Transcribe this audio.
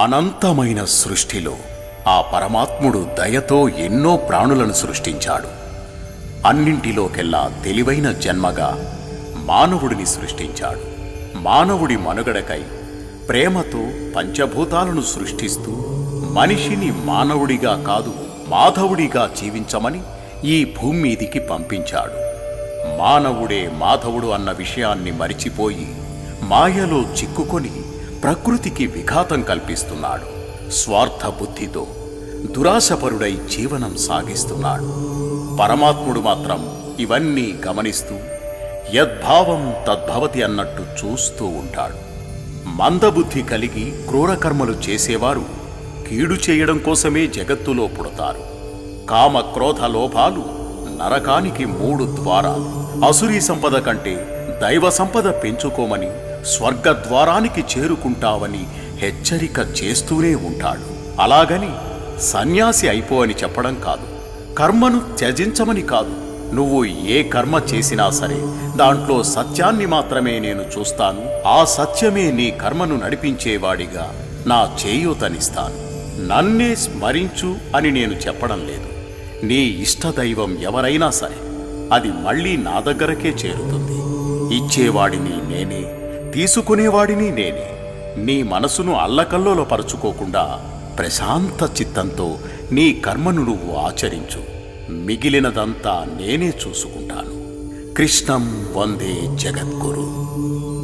అనంతమైన సృష్టిలో ఆ పరమాత్ముడు దయతో ఎన్నో ప్రాణులను సృష్టించాడు అన్నింటిలోకెల్లా తెలివైన జన్మగా మానవుడిని సృష్టించాడు మానవుడి మనుగడకై ప్రేమతో పంచభూతాలను సృష్టిస్తూ మనిషిని మానవుడిగా కాదు మాధవుడిగా జీవించమని ఈ భూమి మీదికి పంపించాడు మానవుడే మాధవుడు అన్న విషయాన్ని మరిచిపోయి మాయలో చిక్కుకొని ప్రకృతికి విఘాతం కల్పిస్తున్నాడు స్వార్థ బుద్ధితో దురాశపరుడై జీవనం సాగిస్తున్నాడు పరమాత్ముడు మాత్రం ఇవన్నీ గమనిస్తూ యద్భావం తద్భవతి అన్నట్టు చూస్తూ ఉంటాడు మందబుద్ధి కలిగి క్రూరకర్మలు చేసేవారు కీడు చేయడం కోసమే జగత్తులో పుడతారు కామ క్రోధ లోభాలు నరకానికి మూడు ద్వారాలు అసురీ సంపద కంటే దైవ సంపద పెంచుకోమని స్వర్గద్వారానికి చేరుకుంటావని హెచ్చరిక చేస్తూనే ఉంటాడు అలాగని సన్యాసి అయిపో అని చెప్పడం కాదు కర్మను త్యజించమని కాదు నువ్వు ఏ కర్మ చేసినా సరే దాంట్లో సత్యాన్ని మాత్రమే నేను చూస్తాను ఆ సత్యమే నీ కర్మను నడిపించేవాడిగా నా చేయూతనిస్తాను నన్నే స్మరించు అని నేను చెప్పడం లేదు నీ ఇష్టదైవం ఎవరైనా సరే అది మళ్ళీ నా దగ్గరకే చేరుతుంది ఇచ్చేవాడిని నేనే తీసుకునేవాడిని నేనే నీ మనసును అల్లకల్లోలపరుచుకోకుండా ప్రశాంత చిత్తంతో నీ కర్మను నువ్వు ఆచరించు మిగిలినదంతా నేనే చూసుకుంటాను కృష్ణం వందే జగద్గురు